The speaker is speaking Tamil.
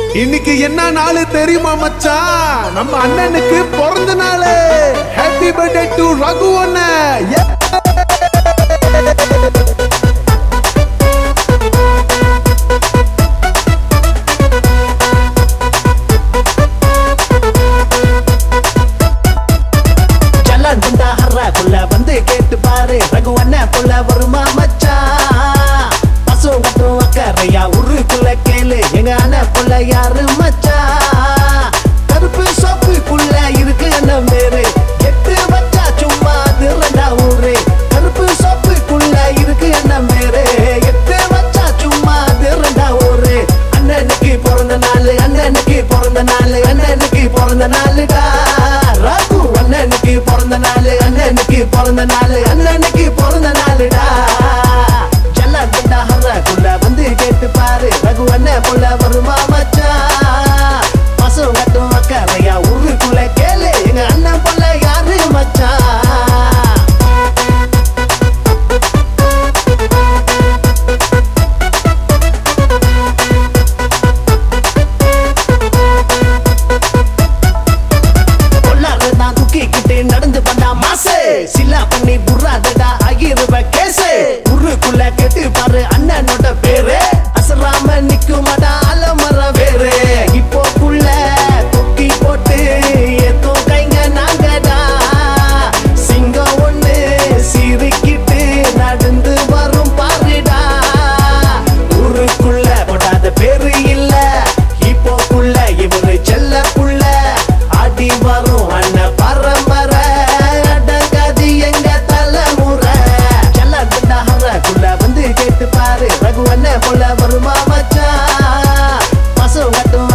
இன்னைக்கு என்ன நாள் தெரியுமா மச்சான் நம்ம அண்ணனுக்கு பிறந்த நாள் ஹாப்பி பர்த்டே டு ரகு அண்ணன் Yeah! ஜல்லான் குண்டா ஹர்ரா குள்ள வந்து கேட்டு பாரு ரகு அண்ணன் புள்ள வருமா மச்சான் பசும் கட்டும் அக்கறையா உருக்குள்ள கேளு எங்க அண்ணன் புள்ள யாரு மச்சான் கருப்பு சோப்புக்குள்ள இருக்கு அண்ணன் பேரு எட்டு வச்சா சும்மா அது ரெண்டா ஊரு கருப்பு சோப்புக்குள்ள இருக்கு அண்ணன் பேரு எட்டு வச்சா சும்மா அது ரெண்டா ஊரு அண்ணனுக்கு பிறந்த நாள் அண்ணனுக்கு பிறந்த நாள் அண்ணனுக்கு பிறந்த நாளுடா ராகு அண்ணனுக்கு பிறந்த நாள் அண்ணனுக்கு பிறந்த நாள் அண்ணனுக்கு பிறந்த நாளுடா ஜல்லான் குண்டா ஹர்ராக்குள்ள வந்து கேட்டு பாரு ரகு அண்ணன் புள்ள வருமா மச்சான் பசம் கட்டும் அக்கறையா ஊருக்குள்ள கேளு எங்க அண்ணன் புள்ள யாரு மச்சான் பொல்லாத நான் தூக்கிக்கிட்டு நடந்து பண்ணா மாசு சில்லா பண்ணி புறாதடா ஆகிருவ கேசு உருக்குள்ள கேட்டு பாரு அண்ணனோட பேரு அசராம நிக்குமாடா அலமர வேறு இப்போக்குள்ள தொக்கி போட்டு ஏத்தோ கைங்க நாங்கடா சிங்கம் ஒண்ணு சிரிக்கிட்டு நடந்து வரும் பாருடா ஊருக்குள்ள போடாத பேரு இல்ல இப்போக்குள்ள இவரு செல்ல புள்ள ஆடி வரும் அண்ணன் பரம்பரை அடங்காது எங்க தலைமுறை செல்ல ஹரக்குள்ள வந்து கேட்டு பாரு ரகு அண்ணன் போல வருமா மச்சான் பசம் கட்டும்